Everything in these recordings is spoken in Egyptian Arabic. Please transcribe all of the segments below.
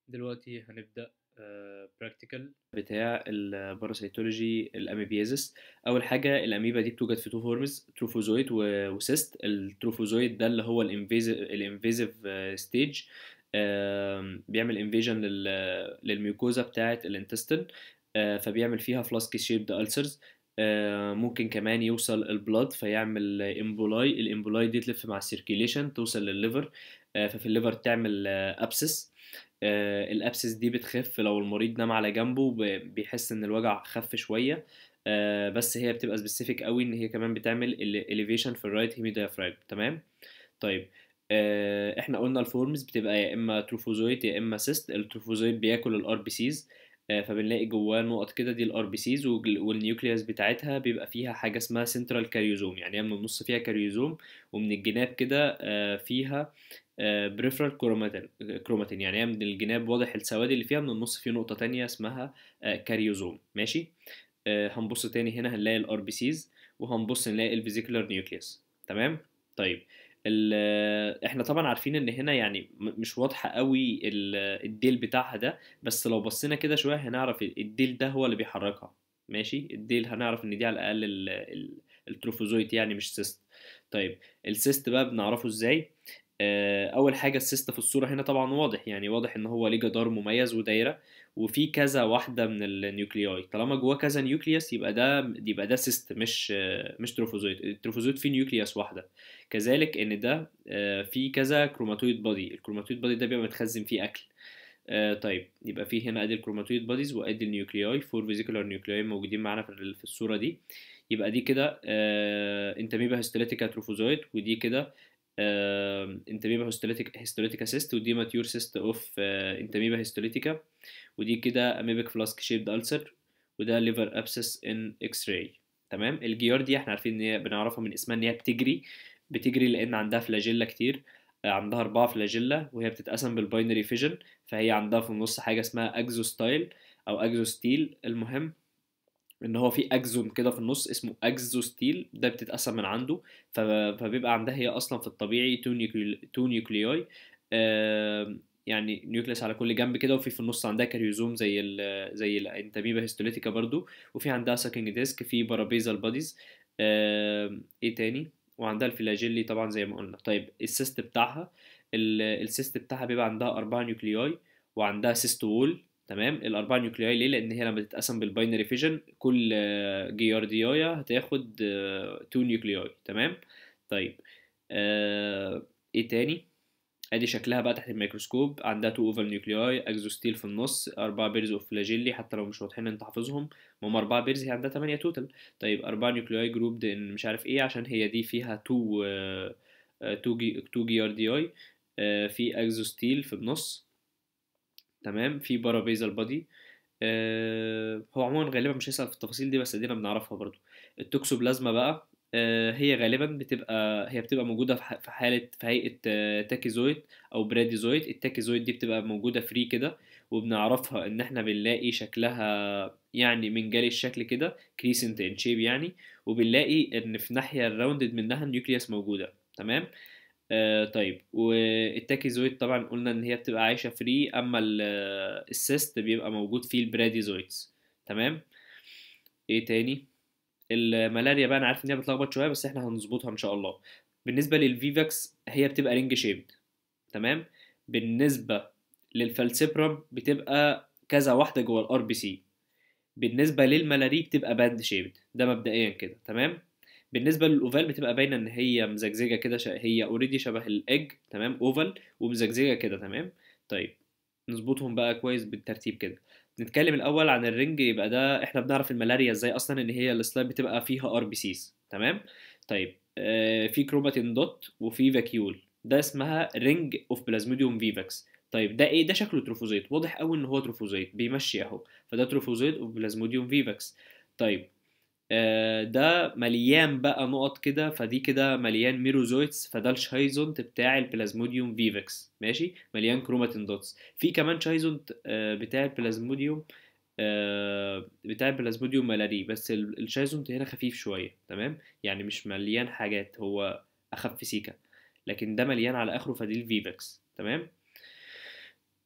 دلوقتي هنبدأ براكتيكال بتاع الباراسيتولوجي الاميبيازيس اول حاجه الاميبا دي بتوجد في تو فورمز تروفوزويد وسيست التروفوزويد ده اللي هو الانفيزيف الانفيزيف ستيج بيعمل انفيجن للميوكوزا بتاعه الانتستين فبيعمل فيها فلاسكي شيبد ألسرز ممكن كمان يوصل البلاد فيعمل امبولاي الامبولاي دي تلف مع السيركيليشن توصل للليفر ففي الليفر تعمل ابسس الابسس دي بتخف لو المريض نام على جنبه بيحس ان الوجع خف شويه بس هي بتبقى سبيسيفيك قوي ان هي كمان بتعمل elevation في الرايت هيمي diaphragm تمام طيب احنا قلنا الفورمز بتبقى يا اما تروفوزويد يا اما سيست التروفوزويد بياكل الار بي سيز فبنلاقي جواه نقط كده دي الار بي سيز والنيوكليوس بتاعتها بيبقى فيها حاجه اسمها سنترال كاريوزوم يعني هي من النص فيها كاريوزوم ومن الجناب كده فيها بريفرال كروماتين يعني هي من الجناب واضح السواد اللي فيها من النص في نقطه تانية اسمها كاريوزوم ماشي هنبص تاني هنا هنلاقي الار بي سيز وهنبص نلاقي الفيزيكولار نيوكليوس تمام طيب احنا طبعا عارفين ان هنا يعني مش واضحه قوي الديل بتاعها ده بس لو بصينا كده شويه هنعرف الديل ده هو اللي بيحركها ماشي الديل هنعرف ان دي على الاقل التروفوزويت يعني مش سيست طيب السيست بقى بنعرفه ازاي اول حاجه السيست في الصوره هنا طبعا واضح يعني واضح ان هو ليه جدار مميز ودايره وفي كذا واحده من النيوكلياي طالما جواه كذا نيوكليوس يبقى ده يبقى ده سيست مش مش تروفوزويد التروفوزويد فيه نيوكليوس واحده كذلك ان ده في كذا كروماتويد بادي الكروماتويد بادي ده بيبقى متخزن فيه اكل طيب يبقى في هنا ادي الكروماتويد باديز وادي النيوكلياي فور فيزيكولار نيوكلياي موجودين معانا في الصوره دي يبقى دي كده انتاميبا هيستوليتيكا تروفوزويد ودي كده انتاميبا هيستوليتيكا هيستوليتيكا سيست ودي ماتيور سيست اوف انتاميبا هيستوليتيكا ودي كده اميبك فلاسك شيبد ألسر وده ليفر ابسس ان اكس راي تمام الجيار دي احنا عارفين ان هي بنعرفها من اسمها ان هي بتجري بتجري لان عندها فلاجيلا كتير عندها أربعة فلاجيلا وهي بتتقسم بالباينري فيجن فهي عندها في النص حاجة اسمها أكزوستايل أو أكزوستيل المهم ان هو في اكزون كده في النص اسمه اكزوستيل ده بتتقسم من عنده فبيبقى عندها هي اصلا في الطبيعي تو نيوكلي... تو نيوكليوي آه يعني نيوكليس على كل جنب كده وفي في النص عندها كاريوزوم زي ال زي الانتاميبا هيستوليتيكا برضو وفي عندها ساكينج ديسك في بارابيزال باديز آه ايه تاني وعندها الفلاجيلي طبعا زي ما قلنا طيب السيست بتاعها السيست بتاعها بيبقى عندها أربعة نيوكليوي وعندها سيست وول تمام الاربعه نيوكلياي ليه لان هي لما تتقسم بالباينري فيجن كل جيارديايا هتاخد تو نيوكلياي تمام طيب آه ايه تاني ادي شكلها بقى تحت الميكروسكوب عندها تو اوفال نيوكلياي اكزوستيل في النص اربعه بيرز اوف فلاجيلي حتى لو مش واضحين انت حافظهم هم اربعه بيرز هي عندها 8 توتال طيب اربعه نيوكلياي جروب ان مش عارف ايه عشان هي دي فيها تو آه تو جي تو جياردياي آه في اكزوستيل في النص تمام في بارابيزال بادي آه هو عموما غالبا مش هيسأل في التفاصيل دي بس ادينا بنعرفها برضو التوكسوبلازما بقى آه هي غالبا بتبقى هي بتبقى موجوده في حاله في هيئه آه تاكيزويد او براديزويد التاكيزويد دي بتبقى موجوده فري كده وبنعرفها ان احنا بنلاقي شكلها يعني من جالي الشكل كده كريسنت ان شيب يعني وبنلاقي ان في ناحيه الراوندد منها النيوكليوس موجوده تمام آه طيب والتاكيزويد طبعا قلنا ان هي بتبقى عايشه فري اما السيست بيبقى موجود فيه البراديزويدز تمام ايه تاني الملاريا بقى انا عارف ان هي بتلخبط شويه بس احنا هنظبطها ان شاء الله بالنسبه للفيفاكس هي بتبقى رينج شيبد تمام بالنسبه للفالسيبرم بتبقى كذا واحده جوه الار بي سي بالنسبه للملاري بتبقى باند شيبد ده مبدئيا كده تمام بالنسبه للاوفال بتبقى باينه ان هي مزجزجه كده ش... هي اوريدي شبه الايج تمام اوفال ومزجزجه كده تمام طيب نظبطهم بقى كويس بالترتيب كده نتكلم الاول عن الرنج يبقى ده احنا بنعرف الملاريا ازاي اصلا ان هي السلايد بتبقى فيها ار بي سيز تمام طيب آه في كروماتين دوت وفي فاكيول ده اسمها رينج اوف بلازموديوم فيفاكس طيب ده ايه ده شكله تروفوزيت واضح قوي ان هو تروفوزيت بيمشي اهو فده تروفوزيت اوف بلازموديوم فيفاكس طيب ده مليان بقى نقط كده فدي كده مليان ميروزويتس فده الشايزونت بتاع البلازموديوم فيفكس ماشي مليان كروماتين دوتس في كمان شايزونت بتاع البلازموديوم بتاع البلازموديوم ملاري بس الشايزونت هنا خفيف شويه تمام يعني مش مليان حاجات هو اخف سيكا لكن ده مليان على اخره فدي الفيفكس تمام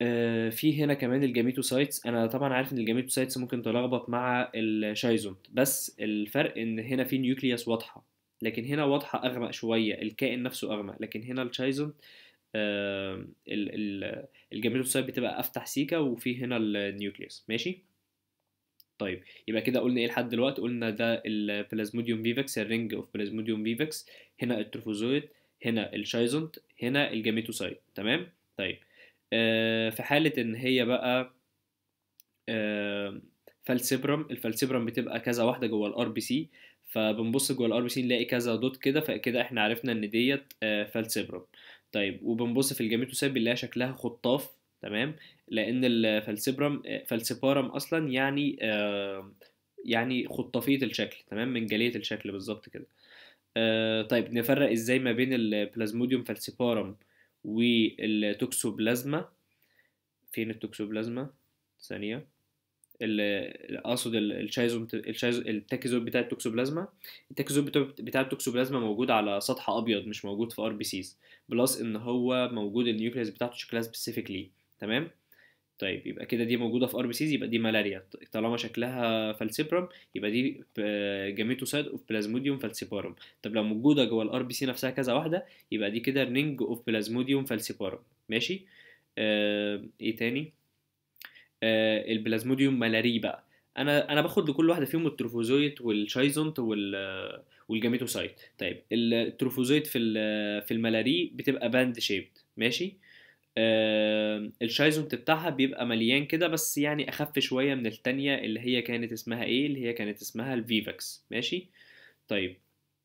آه، في هنا كمان الجاميتوسايتس انا طبعا عارف ان الجاميتوسايتس ممكن تلخبط مع الشايزونت بس الفرق ان هنا في نيوكليوس واضحه لكن هنا واضحه اغمق شويه الكائن نفسه اغمق لكن هنا الشايزونت آه، ال- ال- الجاميتوسايت بتبقى افتح سيكا وفي هنا النيوكليوس ماشي طيب يبقى كده قلنا ايه لحد دلوقتي قلنا ده البلازموديوم فيفكس الرينج اوف بلازموديوم فيفكس هنا التروفوزويد هنا الشايزونت هنا الجاميتوسايت تمام طيب آه في حالة ان هي بقى آه فالسيبرم الفالسيبرم بتبقى كذا واحدة جوه الار بي سي فبنبص جوه الار بي سي نلاقي كذا دوت كده فكده احنا عرفنا ان ديت آه فالسيبرم طيب وبنبص في الجاميتوسايت بنلاقي شكلها خطاف تمام لان الفالسيبرم فالسيبارم اصلا يعني آه يعني خطافيه الشكل تمام من جاليه الشكل بالظبط كده آه طيب نفرق ازاي ما بين البلازموديوم فالسيبارم والتوكسوبلازما فين التوكسوبلازما ثانيه ال- اقصد ال- الشايزوم الشايز التاكيزوم بتاع التوكسوبلازما التاكيزوم بتاع بتاع التوكسوبلازما موجود على سطح ابيض مش موجود في ار بي سيز بلس ان هو موجود النيوكليوس بتاعته شكلها سبيسيفيكلي تمام طيب يبقى كده دي موجوده في ار بي سيز يبقى دي ملاريا طالما شكلها فالسيبرم يبقى دي جاميتوسايد اوف بلازموديوم فالسيبارم طب لو موجوده جوه الار بي سي نفسها كذا واحده يبقى دي كده رينج اوف بلازموديوم فالسيبارم ماشي آه ايه تاني آه البلازموديوم ملاري بقى انا انا باخد لكل واحده فيهم التروفوزويت والشايزونت وال والجاميتوسايت طيب التروفوزويت في ال- في الملاري بتبقى باند شيبد ماشي آه الشايزونت بتاعها بيبقى مليان كده بس يعني اخف شويه من التانية اللي هي كانت اسمها ايه اللي هي كانت اسمها الفيفاكس ماشي طيب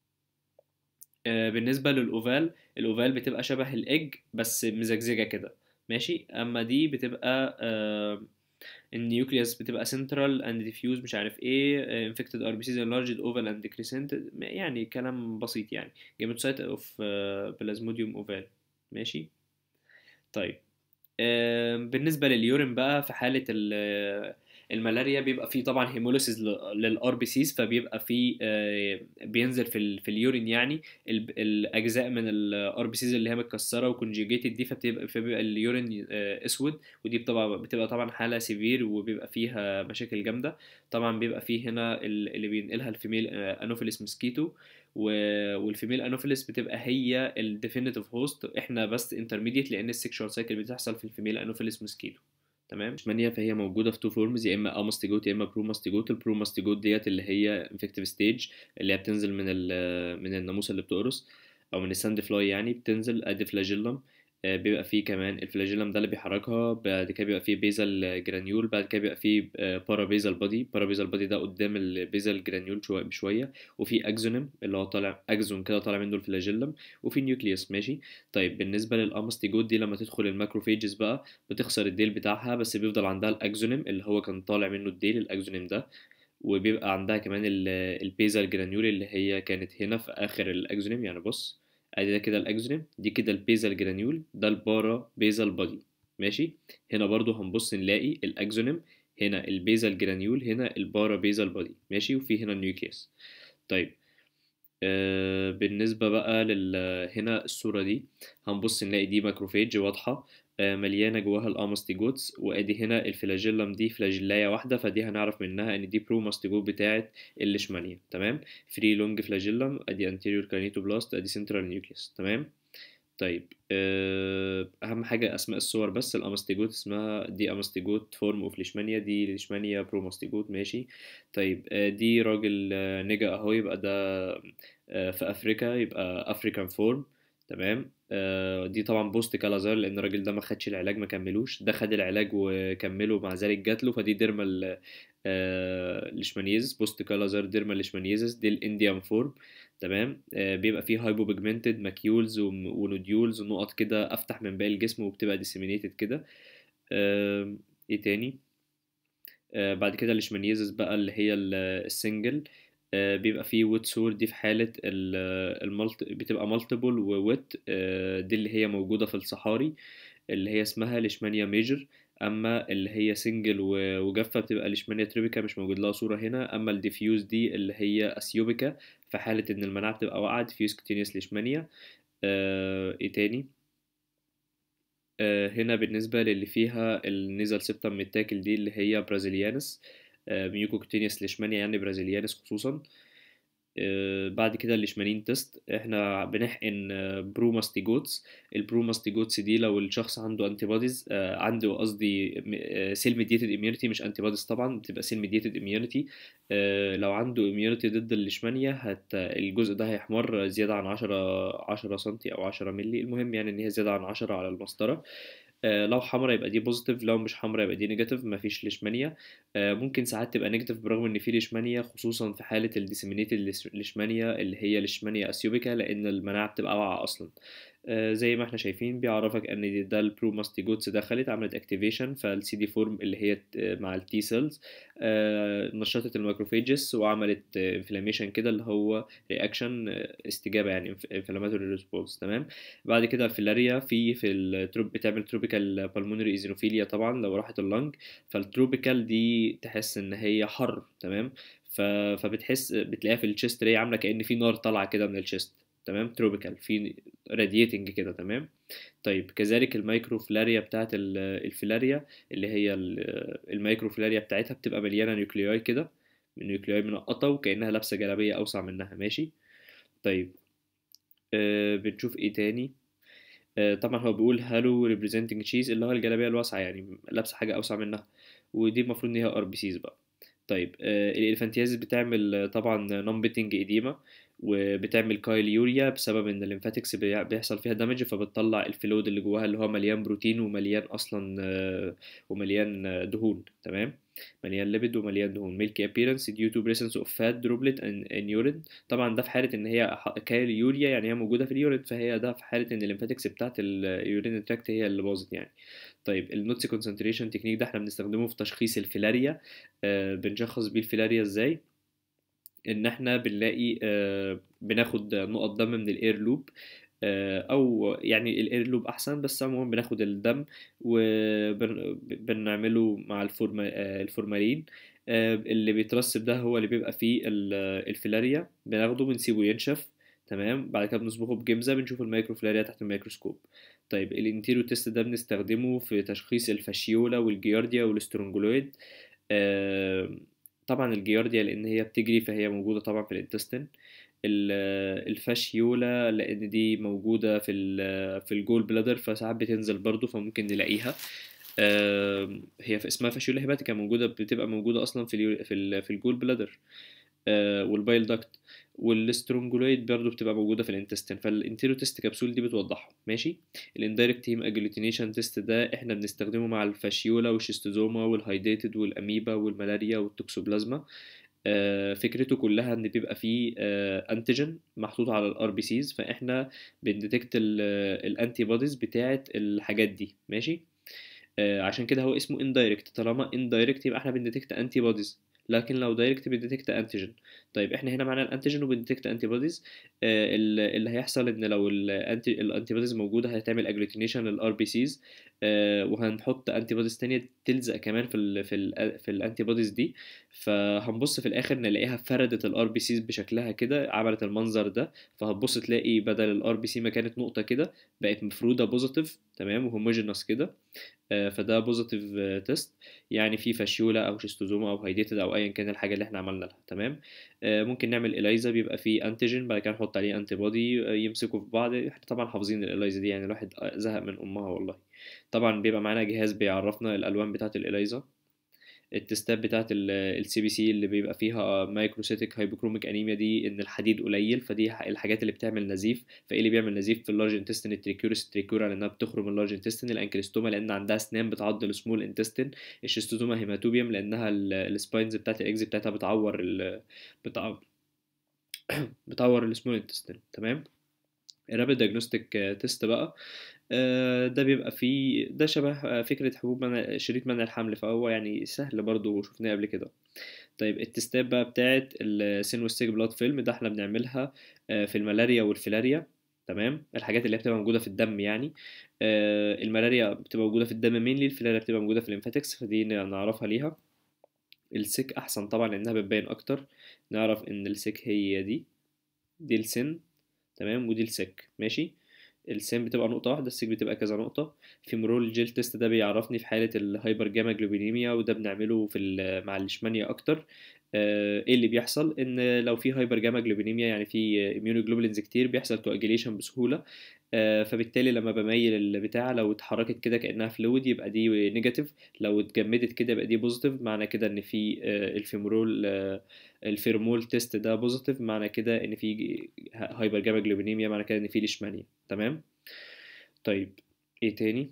آه بالنسبه للاوفال الاوفال بتبقى شبه الايج بس مزجزجه كده ماشي اما دي بتبقى آه النيوكليوس بتبقى central and diffuse مش عارف ايه uh, infected RBCs enlarged oval and crescented يعني كلام بسيط يعني جيموتسايت اوف بلازموديوم اوفال ماشي طيب آه بالنسبة لليورين بقى في حالة ال- الملاريا بيبقى فيه طبعا هيموليسيس للار بي سيز فبيبقى فيه آه، بينزل في ال- في اليورين يعني ال- الاجزاء من الار بي سيز اللي هي متكسره وكونجيجيتد دي فبتبقى فبيبقى اليورين آه، اسود ودي بتبقى بتبقى طبعا حاله سيفير وبيبقى فيها مشاكل جامده طبعا بيبقى فيه هنا ال- اللي بينقلها الفيميل انوفيلس موسكيتو والفيميل انوفيلس بتبقى هي الديفينيتيف هوست احنا بس انترميديت لان السكشوال سايكل بتحصل في الفيميل انوفيلس موسكيتو تمام اشمانيا فهي موجوده في تو فورمز يا اما اماستيجوت يا اما بروماستيجوت البروماستيجوت ديت اللي هي انفكتيف ستيج اللي هي بتنزل من ال- من الناموسه اللي بتقرص او من الساند فلاي يعني بتنزل ادي فلاجيلم آه، بيبقى فيه كمان الفلاجيلم ده اللي بيحركها بعد كده بيبقى فيه بيزال جرانيول بعد كده بيبقى فيه بارا بيزال بادي بارا بيزال بادي ده قدام البيزال جرانيول شويه بشويه وفي اكزونيم اللي هو طالع اكزون كده طالع منه الفلاجيلم وفي نيوكليوس ماشي طيب بالنسبه للاماستيجوت دي لما تدخل الماكروفيجز بقى بتخسر الديل بتاعها بس بيفضل عندها الاكزونيم اللي هو كان طالع منه الديل الاكزونيم ده وبيبقى عندها كمان ال- البيزال جرانيول اللي هي كانت هنا في اخر الاكزونيم يعني بص ادي ده كده الاكزونيم دي كده البيزال جرانيول ده البارا بيزال بادي ماشي هنا برضو هنبص نلاقي الاكزونيم هنا البيزال جرانيول هنا البارا بيزال بادي ماشي وفي هنا النيوكليوس طيب آه بالنسبة بقى لل هنا الصورة دي هنبص نلاقي دي ماكروفيج واضحة آه مليانة جواها الاماستيجوتس وادي هنا الفلاجيلم دي فلاجيلاية واحدة فدي هنعرف منها ان دي بروماستيجوت بتاعة الليشمانيا تمام فري لونج فلاجيلم ادي انتيريور كانيتوبلاست ادي سنترال نيوكليوس تمام طيب آه، اهم حاجه اسماء الصور بس الاماستيجوت اسمها دي اماستيجوت فورم اوف ليشمانيا دي ليشمانيا بروماستيجوت ماشي طيب آه، دي راجل آه، نيجا اهو يبقى ده آه، في افريكا يبقى افريكان فورم تمام آه، دي طبعا بوست كالازار لان الراجل ده ما خدش العلاج ما كملوش ده خد العلاج وكمله مع ذلك جاتله فدي ديرمال آه، ليشمانيزس بوست كالازار ديرمال ليشمانيزس دي الانديان فورم تمام آه، بيبقى فيه هايبو بيجمنتد ماكيولز ونوديولز ونقط كده افتح من باقي الجسم وبتبقى ديسيمينيتد كده آم، ايه تاني آه، بعد كده الليشمانيزس بقى اللي هي ال- السنجل آه، بيبقى فيه ويت سور دي في حالة ال- المالت بتبقى مالتيبل وويت دي اللي هي موجودة في الصحاري اللي هي اسمها ليشمانيا ميجر اما اللي هي سنجل وجافة بتبقى ليشمانيا تريبيكا مش موجود لها صورة هنا اما الديفيوز دي اللي هي اثيوبيكا في حالة ان المناعة بتبقى واقعة ديفيوز كوتينيوس ليشمانيا آه، ايه تاني آه، هنا بالنسبة للي فيها النيزل سيبتم ميتاكل دي اللي هي برازيليانس ميوكوكتينيوس ليشمانيا يعني برازيليانس خصوصا آه، بعد كده الليشمانين تيست احنا بنحقن آه، بروماستيجوتس البروماستيجوتس دي لو الشخص عنده انتي بوديز عنده قصدي سيل ميديتد اميونيتي مش انتي بوديز طبعا بتبقى سيل ميديتد اميونيتي لو عنده اميونيتي ضد الليشمانيا هت الجزء ده هيحمر زيادة عن 10 10 سنتي او 10 مللي المهم يعني ان هي زيادة عن 10 على المسطرة آه، لو حمرا يبقى دي بوزيتيف لو مش حمرا يبقى دي نيجاتيف مفيش ليشمانيا آه، ممكن ساعات تبقى نيجاتيف برغم ان في ليشمانيا خصوصا في حاله الديسيمينيتد ليشمانيا اللي هي ليشمانيا اثيوبيكا لان المناعه بتبقى واقعه اصلا آه، زي ما احنا شايفين بيعرفك ان دي- ده البروماستيجوتس دخلت عملت اكتيفيشن فالسي دي فورم اللي هي ت- مع التي سيلز نشطت الماكروفيجز وعملت انفلاميشن كده اللي هو رياكشن استجابه يعني انفلاماتوري ريسبونس تمام بعد كده الفيلاريا في في التروب بتعمل تروبيكال بالمونري ايزينوفيليا طبعا لو راحت اللنج فالتروبيكال دي تحس ان هي حر تمام ف... فبتحس بتلاقيها في الشيست ري عامله كأن في نار طالعه كده من الشيست تمام تروبيكال في راديتنج كده تمام طيب كذلك المايكروفلاريا بتاعت ال- الفيلاريا اللي هي ال- المايكروفلاريا بتاعتها بتبقى مليانه نيوكلياي كده نيوكلياي منقطه وكأنها لابسه جلابيه اوسع منها ماشي طيب آه بنشوف ايه تاني آه، طبعا هو بيقول هالو ريبريزنتنج تشيز اللي هو الجلابيه الواسعه يعني لابسه حاجه اوسع منها ودي المفروض ان هي ار بي سيز بقى طيب آه الانفانتيازيس بتعمل آه، طبعا نون بيتنج ايديما وبتعمل كايليوريا بسبب ان الليمفاتكس بي- بيحصل فيها دامج فبتطلع الفلويد اللي جواها اللي هو مليان بروتين ومليان اصلا آه، ومليان آه، دهون تمام مليان ليبيد ومليان دهون ميلكي ابييرنس due to presence of fat droplet in, in urine طبعا ده في حاله ان هي ح- كايليوريا يعني هي موجوده في اليورين فهي ده في حاله ان الليمفاتكس بتاعت اليورين تراكت هي اللي باظت يعني طيب النوتس كونسنتريشن تكنيك ده احنا بنستخدمه في تشخيص الفيلاريا آه بنشخص بيه الفيلاريا ازاي ان احنا بنلاقي آه بناخد نقط دم من الاير لوب آه او يعني الاير لوب احسن بس عموما بناخد الدم وبنعمله مع الفورما آه الفورمالين آه اللي بيترسب ده هو اللي بيبقى فيه ال- الفيلاريا بناخده بنسيبه ينشف تمام بعد كده بنصبغه بجمزة بنشوف الميكروفلاريا تحت الميكروسكوب طيب الانتيرو تيست ده بنستخدمه في تشخيص الفاشيولا والجيارديا والسترونجولويد آه، طبعا الجيارديا لان هي بتجري فهي موجوده طبعا في الانتستين ال- الفاشيولا لان دي موجوده في ال في الجول بلادر فساعات بتنزل برضو فممكن نلاقيها آم، هي في اسمها فاشيولا هيباتيكا موجوده بتبقى موجوده اصلا في اليو- في ال- في الجول بلادر آه، والبايل داكت والسترونجولويد برضه بتبقى موجوده في الانتستين فالانتيرو تيست كبسول دي بتوضحه ماشي الاندايركت هيم اجلوتينيشن تيست ده احنا بنستخدمه مع الفاشيولا والشيستوزوما والهايديتد والاميبا والملاريا والتوكسوبلازما آه، فكرته كلها ان بيبقى فيه آه، انتيجين محطوط على الار بي سيز فاحنا بنديتكت الانتي بوديز بتاعه الحاجات دي ماشي آه، عشان كده هو اسمه اندايركت طالما اندايركت يبقى احنا بنديتكت انتي بوديز لكن لو دايركت بنديتكت انتيجين طيب احنا هنا معانا الانتيجين وبنديتكت انتي بوديز اللي هيحصل ان لو الانتي الانتي بوديز موجوده هتعمل اجلوتينيشن للار بي سيز وهنحط انتي بوديز تانية تلزق كمان في ال في ال في الانتي بوديز دي فهنبص في الاخر نلاقيها فردت الار بي سيز بشكلها كده عملت المنظر ده فهتبص تلاقي بدل الار بي سي ما كانت نقطه كده بقت مفروده بوزيتيف تمام وهوموجينوس كده آه، فده بوزيتيف تيست يعني في فاشيولا او شيستوزوما او هايديتد او ايا كان الحاجه اللي احنا عملنا لها تمام آه، ممكن نعمل اليزا بيبقى فيه انتيجين بعد كده نحط عليه انتي بودي يمسكوا في بعض احنا طبعا حافظين الاليزا دي يعني الواحد زهق من امها والله طبعا بيبقى معانا جهاز بيعرفنا الالوان بتاعه الاليزا التستات بتاعه السي بي سي اللي بيبقى فيها مايكروسيتك هايبوكروميك انيميا دي ان الحديد قليل فدي ح- الحاجات اللي بتعمل نزيف فايه اللي بيعمل نزيف في اللارج انتستين التريكيورس التريكيورا لانها بتخرم اللارج انتستين الانكليستوما لان عندها اسنان بتعض السمول انتستين الشيستوزوما هيماتوبيوم لانها السباينز بتاعت الاكزي بتاعتها بتعور ال... بتع... بتعور السمول انتستين تمام الرابid دايجنوستيك تيست بقى آه، ده بيبقى فيه ده شبه آه، فكرة حبوب منع شريط منع الحمل فهو يعني سهل برضو وشفناه قبل كده طيب التستات بقى بتاعت السين والسيج بلاد فيلم ده احنا بنعملها آه، في الملاريا والفيلاريا تمام الحاجات اللي هي بتبقى موجودة في الدم يعني آه، الملاريا بتبقى موجودة في الدم مينلي الفيلاريا بتبقى موجودة في الليمفاتكس فدي نعرفها ليها السيك أحسن طبعا لأنها بتبين أكتر نعرف إن السيك هي دي دي السن تمام ودي السك ماشي السام بتبقى نقطة واحدة السيج بتبقى كذا نقطة فيمورول جيل تيست ده بيعرفني في حالة الهايبر جاما جلوبينيميا وده بنعمله في ال- مع الليشمانيا أكتر آه، ايه اللي بيحصل ان لو في هايبر جاما جلوبينيميا يعني في اميونوجلوبولينز كتير بيحصل كواجيليشن بسهولة آه، فبالتالي لما بميل البتاع لو اتحركت كده كأنها فلويد يبقى دي نيجاتيف لو اتجمدت كده يبقى دي بوزيتيف معنى كده ان في آه، الفيمورول آه، الفيرمول تيست ده بوزيتيف معنى كده ان في هايبر جاما جلوبينيميا معنى كده ان في ليشمانيا تمام طيب ايه تاني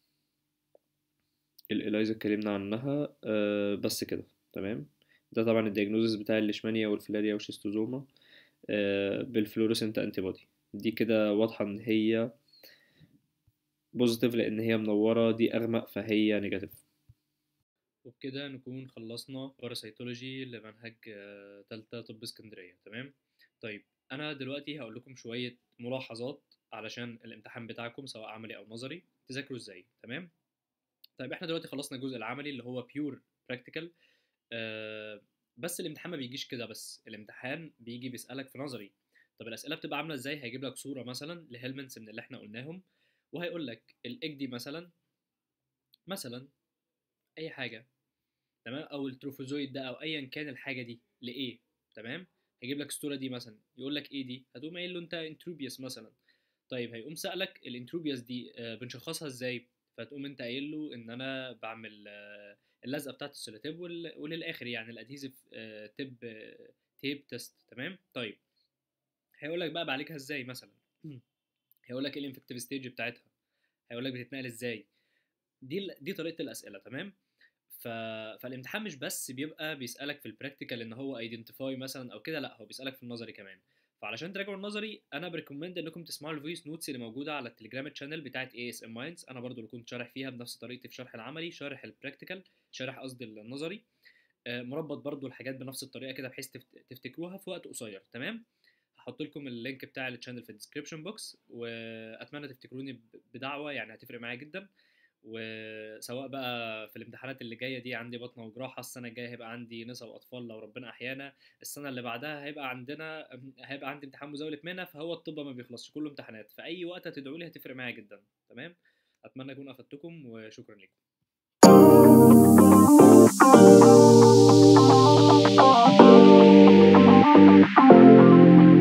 الإلايزا اتكلمنا عنها آه بس كده تمام ده طبعا الدياجنوزس بتاع الليشمانيا والفيلاريا والشيستوزوما آه بالفلوريسنت انتي بودي دي كده واضحة ان هي بوزيتيف لان هي منورة دي اغمق فهي نيجاتيف وبكده نكون خلصنا باراسيتولوجي لمنهج آه، تالتة طب اسكندرية تمام طيب انا دلوقتي هقول لكم شوية ملاحظات علشان الامتحان بتاعكم سواء عملي او نظري تذاكروا ازاي تمام طيب احنا دلوقتي خلصنا الجزء العملي اللي هو بيور براكتيكال آه بس الامتحان ما بيجيش كده بس الامتحان بيجي بيسألك في نظري طب الأسئلة بتبقى عاملة ازاي هيجيب لك صورة مثلا لهيلمنتس من اللي احنا قلناهم وهيقول لك الايج دي مثلا مثلا اي حاجة تمام او التروفوزويد ده او ايا كان الحاجة دي لايه تمام هيجيب لك الصورة دي مثلا يقول لك ايه دي هتقوم قايل له انت انتروبيوس مثلا طيب هيقوم سألك الانتروبيوس دي آه، بنشخصها ازاي فتقوم انت قايل له ان انا بعمل آه، اللزقه بتاعت السيلوتيب وال- وللاخر يعني الادهيزيف تيب تيب تيست تمام طيب هيقول لك بقى بعالجها ازاي مثلا هيقول لك ايه الانفكتيف ستيج بتاعتها هيقول لك بتتنقل ازاي دي ال- دي طريقه الاسئله تمام ف... فالامتحان مش بس بيبقى بيسالك في البراكتيكال ان هو ايدنتيفاي مثلا او كده لا هو بيسالك في النظري كمان فعلشان تراجعوا النظري انا بريكومند انكم تسمعوا الفويس نوتس اللي موجوده على التليجرام تشانل بتاعت اي اس ام مايندز انا برضو اللي كنت شارح فيها بنفس طريقتي في شرح العملي شارح البراكتيكال شارح قصدي النظري آه، مربط برضو الحاجات بنفس الطريقه كده بحيث تفت- تفتكروها في وقت قصير تمام هحط لكم اللينك بتاع التشانل في الديسكربشن بوكس واتمنى تفتكروني ب- بدعوه يعني هتفرق معايا جدا وسواء بقى في الامتحانات اللي جايه دي عندي بطنه وجراحه السنه الجايه هيبقى عندي نساء واطفال لو ربنا احيانا السنه اللي بعدها هيبقى عندنا هيبقى عندي امتحان مزاوله مهنه فهو الطب ما بيخلصش كله امتحانات في اي وقت هتدعوا لي هتفرق معايا جدا تمام اتمنى اكون افدتكم وشكرا لكم